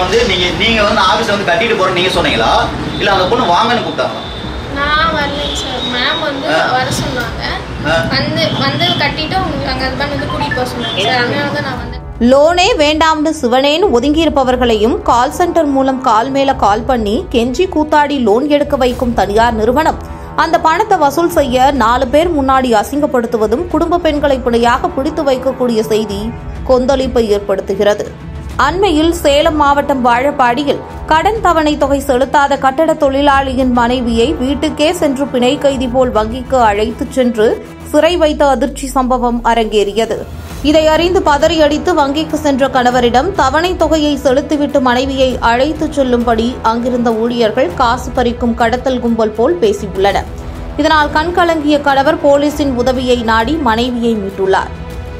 வந்து நீங்க நீங்க வந்து ஆபீஸ்ல வந்து கட்டிட்டு போறோம் நீங்க சொன்னீங்களா இல்ல அந்த பொண்ணு வாங்கன்னு கூப்பிட்டாங்களா நான் வரலைங்க சார் மேம் வந்து ஆ. வர சொன்னாங்க ஆ. வந்து வந்து கட்டிட்டு அவங்க எங்கள் ஹஸ்பண்ட் வந்து கூட்டிகிட்டு போக சொன்னாங்க சார் அதனால தான் நான் வந்தேன் லோனே வேண்டாம்னு சிவனேன்னு ஒதுங்கியிருப்பவர்களையும் கால் சென்டர் மூலம் கால் மேல கால் பண்ணி கெஞ்சி கூத்தாடி லோன் எடுக்க வைக்கும் தனியார் நிறுவனம் அந்த பணத்தை வசூல் செய்ய நாலு பேர் முன்னாடி அசிங்கப்படுத்துவதும் குடும்ப பெண்களை பிணையாக பிடித்து வைக்கக்கூடிய செய்தி கொந்தளிப்பை ஏற்படுத்துகிறது அண்மையில் சேலம் மாவட்டம் வாழப்பாடியில் கடன் தவணை தொகை செலுத்தாத கட்டட தொழிலாளியின் மனைவியை வீட்டுக்கே சென்று பிணை கைதி போல் வங்கிக்கு அழைத்துச் சென்று சிறை வைத்த அதிர்ச்சி சம்பவம் அரங்கேறியது இதை அறிந்து பதறியடித்து வங்கிக்கு சென்ற கணவரிடம் தவணை தொகையை செலுத்திவிட்டு மனைவியை அழைத்துச் செல்லும்படி அங்கிருந்த ஊழியர்கள் காசு பறிக்கும் கடத்தல் கும்பல் போல் பேசியுள்ளனர் இதனால் கண்கலங்கிய கணவர் போலீசின் உதவியை நாடி மனைவியை மீட்டுள்ளார்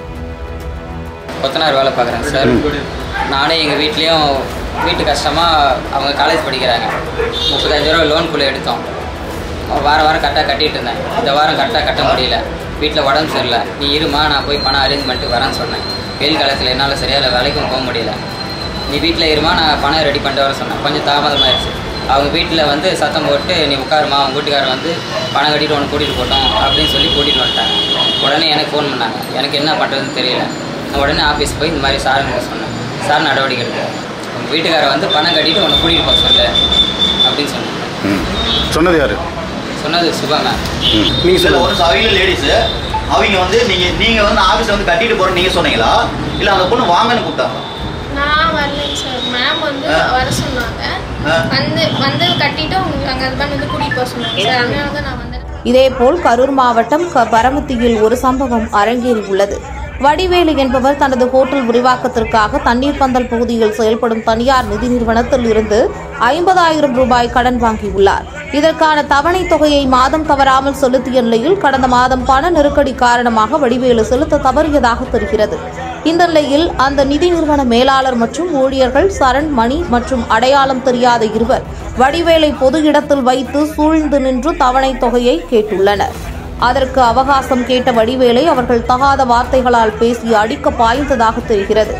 கொத்தனார் வேலை பார்க்குறேன் சார் நானே எங்கள் வீட்லேயும் வீட்டு கஷ்டமாக அவங்க காலேஜ் படிக்கிறாங்க முப்பத்தஞ்சு ரூபா லோன் எடுத்தோம் வாரம் வாரம் கரெக்டாக கட்டிட்டு இருந்தேன் இந்த வாரம் கரெக்டாக கட்ட முடியல வீட்டில் உடம்பு சரியில்லை நீ இருமா நான் போய் பணம் அரேஞ்ச் பண்ணிட்டு வரேன்னு சொன்னேன் வெயில் காலத்தில் என்னால் சரியாக வேலைக்கும் போக முடியல நீ வீட்டில் இருமா நான் பணம் ரெடி பண்ணிட்டு வர சொன்னேன் கொஞ்சம் தாமதமாயிருச்சு அவங்க வீட்டில் வந்து சத்தம் போட்டு நீ உட்காருமா அவங்க வீட்டுக்காரர் வந்து பணம் கட்டிட்டு உனக்கு கூட்டிகிட்டு போட்டோம் அப்படின்னு சொல்லி கூட்டிகிட்டு வந்துட்டாங்க உடனே எனக்கு ஃபோன் பண்ணாங்க எனக்கு என்ன பண்ணுறதுன்னு தெரியல நான் உடனே ஆஃபீஸ் போய் இந்த மாதிரி சாருங்க சொன்னேன் சார் நடவடிக்கை எடுக்க உங்கள் வீட்டுக்காரர் வந்து பணம் கட்டிட்டு உன்னை கூட்டிகிட்டு போக சொல்லு அப்படின்னு சொன்னேன் ம் சொன்னது யாரு சொன்னது சுபா மேம் நீங்க இல்ல சொல்லுங்க ஒரு அவங்க லேடிஸ் அவங்க வந்து நீங்க நீங்க வந்து ஆபீஸ்ல வந்து கட்டிட்டு போறோம் நீங்க சொன்னீங்களா இல்ல அந்த பொண்ணு வாங்கன்னு கூப்பிட்டாங்களா நான் வரலைங்க சார் மேம் வந்து ஆ. வர சொன்னாங்க ஆ. வந்து வந்து கட்டிட்டு அவங்க எங்கள் ஹஸ்பண்ட் வந்து கூட்டிகிட்டு போக சொன்னாங்க சார் அதனால தான் நான் வந்தேன் இதேபோல் கரூர் மாவட்டம் க- பரமத்தியில் ஒரு சம்பவம் அரங்கேறியுள்ளது வடிவேலு என்பவர் தனது ஹோட்டல் விரிவாக்கத்திற்காக தண்ணீர் பந்தல் பகுதியில் செயல்படும் தனியார் நிதி நிறுவனத்தில் இருந்து ஐம்பதாயிரம் ரூபாய் கடன் வாங்கியுள்ளார் இதற்கான தவணை தொகையை மாதம் தவறாமல் செலுத்திய நிலையில் கடந்த மாதம் பண நெருக்கடி காரணமாக வடிவேலு செலுத்த தவறியதாக தெரிகிறது இந்த நிலையில் அந்த நிதி நிறுவன மேலாளர் மற்றும் ஊழியர்கள் சரண் மணி மற்றும் அடையாளம் தெரியாத இருவர் வடிவேலை பொது இடத்தில் வைத்து சூழ்ந்து நின்று தவணை தொகையை கேட்டுள்ளனர் அதற்கு அவகாசம் கேட்ட வடிவேலை அவர்கள் தகாத வார்த்தைகளால் பேசி அடிக்க பாய்ந்ததாக தெரிகிறது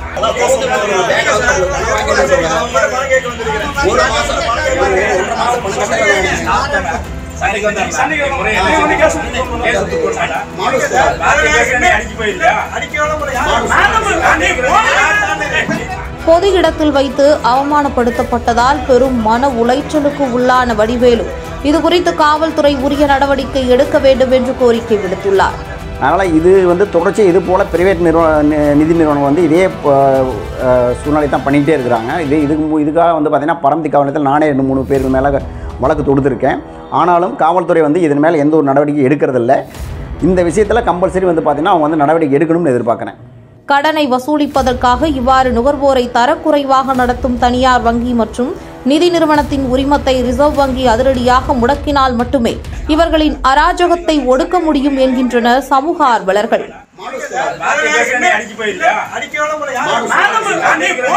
பொது இடத்தில் வைத்து அவமானப்படுத்தப்பட்டதால் பெரும் மன உளைச்சலுக்கு உள்ளான வடிவேலு இதுகுறித்து காவல்துறை உரிய நடவடிக்கை எடுக்க வேண்டும் என்று கோரிக்கை விடுத்துள்ளார் அதனால் இது வந்து தொடர்ச்சி இது போல் பிரைவேட் நிறுவன நி- நிதி நிறுவனம் வந்து இதே அஹ், அஹ், சூழ்நிலை தான் பண்ணிகிட்டே இருக்கிறாங்க இது இதுக்கு மு- இதுக்காக வந்து பார்த்திங்கன்னா பரமத்தி காவலத்தில் நானே ரெண்டு மூணு பேருக்கு மேலே வழக்கு தொடுத்திருக்கேன் ஆனாலும் காவல்துறை வந்து இதன் மேலே எந்த ஒரு நடவடிக்கை எடுக்கிறதில்ல இந்த விஷயத்தில் கம்பல்சரி வந்து பார்த்திங்கன்னா அவங்க வந்து நடவடிக்கை எடுக்கணும்னு எதிர்பார்க்குறேன் கடனை வசூலிப்பதற்காக இவ்வாறு நுகர்வோரை தரக்குறைவாக நடத்தும் தனியார் வங்கி மற்றும் நிதி நிறுவனத்தின் உரிமத்தை ரிசர்வ் வங்கி அதிரடியாக முடக்கினால் மட்டுமே இவர்களின் அராஜகத்தை ஒடுக்க முடியும் என்கின்றனர் சமூக ஆர்வலர்கள் அடிக்க